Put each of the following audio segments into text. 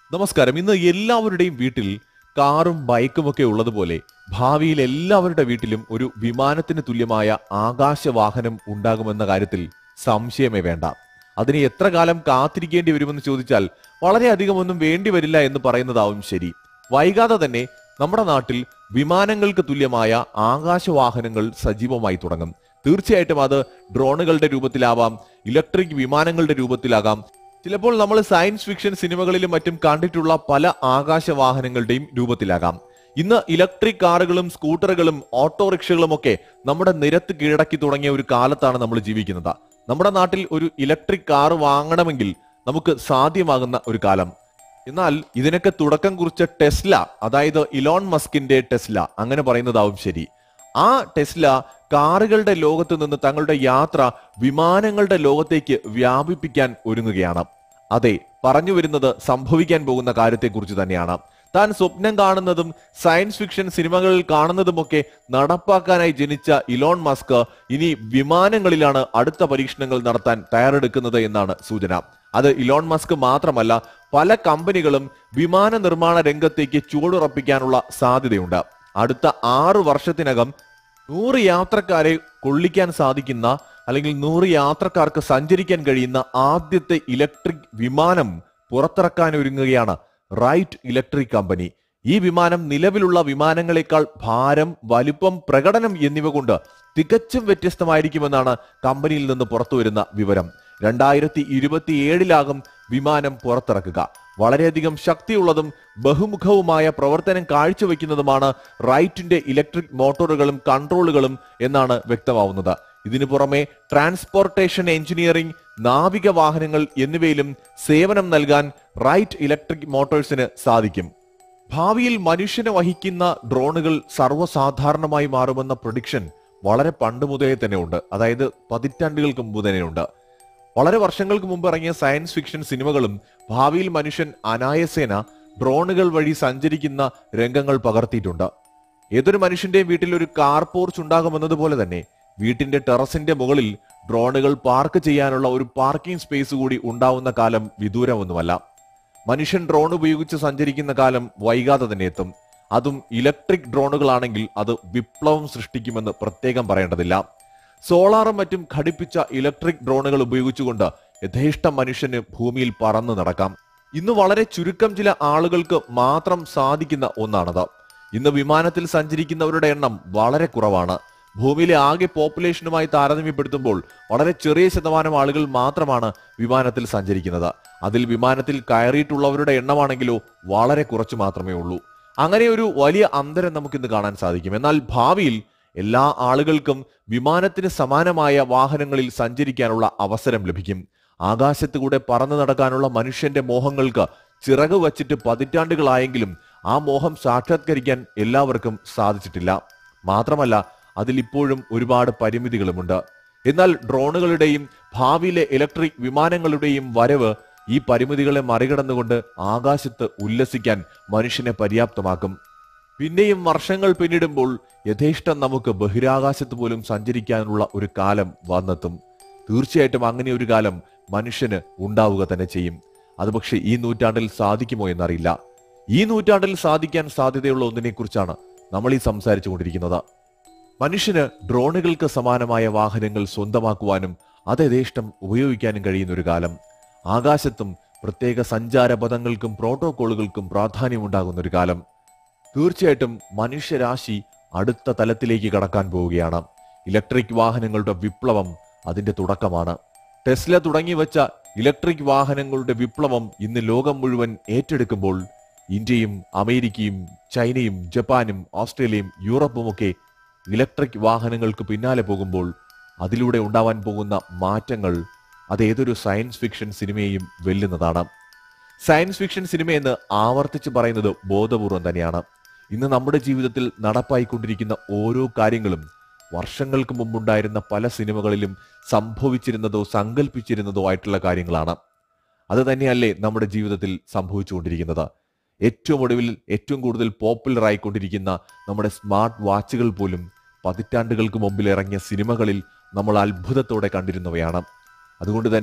നമസ്കാരം ഇന്ന് എല്ലാവരുടെയും വീട്ടിൽ കാറും ബൈക്കും ഒക്കെ ഉള്ളതുപോലെ ഭാവിയിൽ എല്ലാവരുടെ വീട്ടിലും ഒരു വിമാനത്തിന് തുല്യമായ ആകാശവാഹനം ഉണ്ടാകുമെന്ന കാര്യത്തിൽ സംശയമേ വേണ്ട അതിന് എത്ര കാലം കാത്തിരിക്കേണ്ടി വരുമെന്ന് ചോദിച്ചാൽ വളരെയധികം ഒന്നും വേണ്ടി വരില്ല എന്ന് പറയുന്നതാവും ശരി വൈകാതെ തന്നെ നമ്മുടെ നാട്ടിൽ വിമാനങ്ങൾക്ക് തുല്യമായ ആകാശവാഹനങ്ങൾ സജീവമായി തുടങ്ങും തീർച്ചയായിട്ടും അത് ഡ്രോണുകളുടെ രൂപത്തിലാവാം ഇലക്ട്രിക് വിമാനങ്ങളുടെ രൂപത്തിലാകാം ചിലപ്പോൾ നമ്മൾ സയൻസ് ഫിക്ഷൻ സിനിമകളിലും മറ്റും കണ്ടിട്ടുള്ള പല ആകാശവാഹനങ്ങളുടെയും രൂപത്തിലാകാം ഇന്ന് ഇലക്ട്രിക് കാറുകളും സ്കൂട്ടറുകളും ഓട്ടോറിക്ഷകളും ഒക്കെ നമ്മുടെ നിരത്ത് കീഴടക്കി തുടങ്ങിയ ഒരു കാലത്താണ് നമ്മൾ ജീവിക്കുന്നത് നമ്മുടെ നാട്ടിൽ ഒരു ഇലക്ട്രിക് കാർ വാങ്ങണമെങ്കിൽ നമുക്ക് സാധ്യമാകുന്ന ഒരു കാലം എന്നാൽ ഇതിനൊക്കെ തുടക്കം കുറിച്ച ടെസ്ല അതായത് ഇലോൺ മസ്കിന്റെ ടെസ്ല അങ്ങനെ പറയുന്നതാവും ശരി ആ ടെസ്ല കാറുകളുടെ ലോകത്ത് നിന്ന് തങ്ങളുടെ യാത്ര വിമാനങ്ങളുടെ ലോകത്തേക്ക് വ്യാപിപ്പിക്കാൻ ഒരുങ്ങുകയാണ് അതെ പറഞ്ഞു വരുന്നത് സംഭവിക്കാൻ പോകുന്ന കാര്യത്തെക്കുറിച്ച് തന്നെയാണ് താൻ സ്വപ്നം കാണുന്നതും സയൻസ് ഫിക്ഷൻ സിനിമകളിൽ കാണുന്നതുമൊക്കെ നടപ്പാക്കാനായി ജനിച്ച ഇലോൺ മസ്ക് ഇനി വിമാനങ്ങളിലാണ് അടുത്ത പരീക്ഷണങ്ങൾ നടത്താൻ തയ്യാറെടുക്കുന്നത് എന്നാണ് സൂചന അത് ഇലോൺ മസ്ക് മാത്രമല്ല പല കമ്പനികളും വിമാന നിർമ്മാണ രംഗത്തേക്ക് ചുവടുറപ്പിക്കാനുള്ള സാധ്യതയുണ്ട് അടുത്ത ആറു വർഷത്തിനകം നൂറ് യാത്രക്കാരെ കൊള്ളിക്കാൻ സാധിക്കുന്ന അല്ലെങ്കിൽ നൂറ് യാത്രക്കാർക്ക് സഞ്ചരിക്കാൻ കഴിയുന്ന ആദ്യത്തെ ഇലക്ട്രിക് വിമാനം പുറത്തിറക്കാൻ ഒരുങ്ങുകയാണ് റൈറ്റ് ഇലക്ട്രിക് കമ്പനി ഈ വിമാനം നിലവിലുള്ള വിമാനങ്ങളെക്കാൾ ഭാരം വലുപ്പം പ്രകടനം എന്നിവ കൊണ്ട് തികച്ചും വ്യത്യസ്തമായിരിക്കുമെന്നാണ് കമ്പനിയിൽ നിന്ന് പുറത്തുവരുന്ന വിവരം രണ്ടായിരത്തി ഇരുപത്തിയേഴിലാകും വിമാനം പുറത്തിറക്കുക വളരെയധികം ശക്തിയുള്ളതും ബഹുമുഖവുമായ പ്രവർത്തനം കാഴ്ചവെക്കുന്നതുമാണ് റൈറ്റിന്റെ ഇലക്ട്രിക് മോട്ടോറുകളും കൺട്രോളുകളും എന്നാണ് വ്യക്തമാവുന്നത് ഇതിനു പുറമെ ട്രാൻസ്പോർട്ടേഷൻ എഞ്ചിനീയറിംഗ് നാവിക വാഹനങ്ങൾ എന്നിവയിലും സേവനം നൽകാൻ റൈറ്റ് ഇലക്ട്രിക് മോട്ടോഴ്സിന് സാധിക്കും ഭാവിയിൽ മനുഷ്യനെ വഹിക്കുന്ന ഡ്രോണുകൾ സർവ്വസാധാരണമായി മാറുമെന്ന പ്രൊഡിക്ഷൻ വളരെ പണ്ട് മുതലേ തന്നെ ഉണ്ട് അതായത് പതിറ്റാണ്ടുകൾക്ക് മുമ്പ് തന്നെയുണ്ട് വളരെ വർഷങ്ങൾക്ക് മുമ്പ് ഇറങ്ങിയ സയൻസ് ഫിക്ഷൻ സിനിമകളും ഭാവിയിൽ മനുഷ്യൻ അനായസേന ഡ്രോണുകൾ വഴി സഞ്ചരിക്കുന്ന രംഗങ്ങൾ പകർത്തിയിട്ടുണ്ട് ഏതൊരു മനുഷ്യന്റെയും വീട്ടിൽ ഒരു കാർ പോർച്ച് ഉണ്ടാകുമെന്നതുപോലെ തന്നെ വീട്ടിന്റെ ടെറസിന്റെ മുകളിൽ ഡ്രോണുകൾ പാർക്ക് ചെയ്യാനുള്ള ഒരു പാർക്കിംഗ് സ്പേസ് കൂടി ഉണ്ടാവുന്ന കാലം വിദൂരമൊന്നുമല്ല മനുഷ്യൻ ഡ്രോൺ ഉപയോഗിച്ച് സഞ്ചരിക്കുന്ന കാലം വൈകാതെ തന്നെ എത്തും അതും ഇലക്ട്രിക് ഡ്രോണുകളാണെങ്കിൽ അത് വിപ്ലവം സൃഷ്ടിക്കുമെന്ന് പ്രത്യേകം പറയേണ്ടതില്ല സോളാറും മറ്റും ഘടിപ്പിച്ച ഇലക്ട്രിക് ഡ്രോണുകൾ ഉപയോഗിച്ചുകൊണ്ട് യഥേഷ്ടം മനുഷ്യന് ഭൂമിയിൽ പറന്നു നടക്കാം ഇന്ന് വളരെ ചുരുക്കം ചില ആളുകൾക്ക് മാത്രം സാധിക്കുന്ന ഒന്നാണത് ഇന്ന് വിമാനത്തിൽ സഞ്ചരിക്കുന്നവരുടെ എണ്ണം വളരെ കുറവാണ് ഭൂമിയിലെ ആകെ പോപ്പുലേഷനുമായി താരതമ്യപ്പെടുത്തുമ്പോൾ വളരെ ചെറിയ ശതമാനം ആളുകൾ മാത്രമാണ് വിമാനത്തിൽ സഞ്ചരിക്കുന്നത് അതിൽ വിമാനത്തിൽ കയറിയിട്ടുള്ളവരുടെ എണ്ണമാണെങ്കിലോ വളരെ കുറച്ച് മാത്രമേ ഉള്ളൂ അങ്ങനെ ഒരു വലിയ അന്തരം നമുക്കിന്ന് കാണാൻ സാധിക്കും എന്നാൽ ഭാവിയിൽ എല്ലാ ആളുകൾക്കും വിമാനത്തിന് സമാനമായ വാഹനങ്ങളിൽ സഞ്ചരിക്കാനുള്ള അവസരം ലഭിക്കും ആകാശത്ത് കൂടെ പറന്നു നടക്കാനുള്ള മനുഷ്യന്റെ മോഹങ്ങൾക്ക് ചിറക് വച്ചിട്ട് പതിറ്റാണ്ടുകളായെങ്കിലും ആ മോഹം സാക്ഷാത്കരിക്കാൻ എല്ലാവർക്കും സാധിച്ചിട്ടില്ല മാത്രമല്ല അതിൽ ഇപ്പോഴും ഒരുപാട് പരിമിതികളുമുണ്ട് എന്നാൽ ഡ്രോണുകളുടെയും ഭാവിയിലെ ഇലക്ട്രിക് വിമാനങ്ങളുടെയും വരവ് ഈ പരിമിതികളെ മറികടന്നുകൊണ്ട് ആകാശത്ത് ഉല്ലസിക്കാൻ മനുഷ്യനെ പര്യാപ്തമാക്കും പിന്നെയും വർഷങ്ങൾ പിന്നിടുമ്പോൾ യഥേഷ്ടം നമുക്ക് ബഹിരാകാശത്ത് പോലും സഞ്ചരിക്കാനുള്ള ഒരു കാലം വന്നെത്തും തീർച്ചയായിട്ടും അങ്ങനെ ഒരു കാലം മനുഷ്യന് ഉണ്ടാവുക തന്നെ ചെയ്യും അത് പക്ഷേ ഈ നൂറ്റാണ്ടിൽ സാധിക്കുമോ എന്നറിയില്ല ഈ നൂറ്റാണ്ടിൽ സാധിക്കാൻ സാധ്യതയുള്ള ഒന്നിനെ കുറിച്ചാണ് നമ്മൾ ഈ സംസാരിച്ചു കൊണ്ടിരിക്കുന്നത് മനുഷ്യന് ഡ്രോണുകൾക്ക് സമാനമായ വാഹനങ്ങൾ സ്വന്തമാക്കുവാനും അത് യഥേഷ്ടം ഉപയോഗിക്കാനും കഴിയുന്ന ഒരു കാലം ആകാശത്തും പ്രത്യേക സഞ്ചാര പദങ്ങൾക്കും പ്രോട്ടോകോളുകൾക്കും പ്രാധാന്യമുണ്ടാകുന്ന ഒരു കാലം തീർച്ചയായിട്ടും മനുഷ്യരാശി അടുത്ത തലത്തിലേക്ക് കടക്കാൻ പോവുകയാണ് ഇലക്ട്രിക് വാഹനങ്ങളുടെ വിപ്ലവം അതിന്റെ തുടക്കമാണ് ടെസ്ല തുടങ്ങി വെച്ച ഇലക്ട്രിക് വാഹനങ്ങളുടെ വിപ്ലവം ഇന്ന് ലോകം മുഴുവൻ ഏറ്റെടുക്കുമ്പോൾ ഇന്ത്യയും അമേരിക്കയും ചൈനയും ജപ്പാനും ഓസ്ട്രേലിയയും യൂറോപ്പുമൊക്കെ ഇലക്ട്രിക് വാഹനങ്ങൾക്ക് പിന്നാലെ പോകുമ്പോൾ അതിലൂടെ ഉണ്ടാവാൻ പോകുന്ന മാറ്റങ്ങൾ അത് ഏതൊരു സയൻസ് ഫിക്ഷൻ സിനിമയെയും വെല്ലുന്നതാണ് സയൻസ് ഫിക്ഷൻ സിനിമയെന്ന് ആവർത്തിച്ച് പറയുന്നത് ബോധപൂർവം തന്നെയാണ് ഇന്ന് നമ്മുടെ ജീവിതത്തിൽ നടപ്പായിക്കൊണ്ടിരിക്കുന്ന ഓരോ കാര്യങ്ങളും വർഷങ്ങൾക്ക് മുമ്പുണ്ടായിരുന്ന പല സിനിമകളിലും സംഭവിച്ചിരുന്നതോ സങ്കല്പിച്ചിരുന്നതോ ആയിട്ടുള്ള കാര്യങ്ങളാണ് അത് തന്നെയല്ലേ നമ്മുടെ ജീവിതത്തിൽ സംഭവിച്ചുകൊണ്ടിരിക്കുന്നത് ഏറ്റവും ഒടുവിൽ ഏറ്റവും കൂടുതൽ പോപ്പുലർ ആയിക്കൊണ്ടിരിക്കുന്ന നമ്മുടെ സ്മാർട്ട് വാച്ചുകൾ പോലും പതിറ്റാണ്ടുകൾക്ക് മുമ്പിൽ ഇറങ്ങിയ സിനിമകളിൽ നമ്മൾ അത്ഭുതത്തോടെ കണ്ടിരുന്നവയാണ് അതുകൊണ്ട് തന്നെ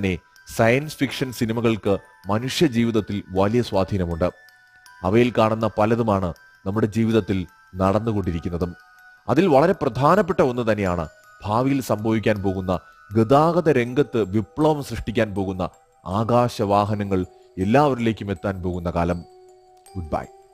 സയൻസ് ഫിക്ഷൻ സിനിമകൾക്ക് മനുഷ്യ ജീവിതത്തിൽ വലിയ സ്വാധീനമുണ്ട് അവയിൽ കാണുന്ന പലതുമാണ് നമ്മുടെ ജീവിതത്തിൽ നടന്നുകൊണ്ടിരിക്കുന്നതും അതിൽ വളരെ പ്രധാനപ്പെട്ട ഒന്ന് തന്നെയാണ് ഭാവിയിൽ സംഭവിക്കാൻ പോകുന്ന ഗതാഗത രംഗത്ത് വിപ്ലവം സൃഷ്ടിക്കാൻ പോകുന്ന ആകാശവാഹനങ്ങൾ എല്ലാവരിലേക്കും എത്താൻ പോകുന്ന കാലം ഗുഡ് ബൈ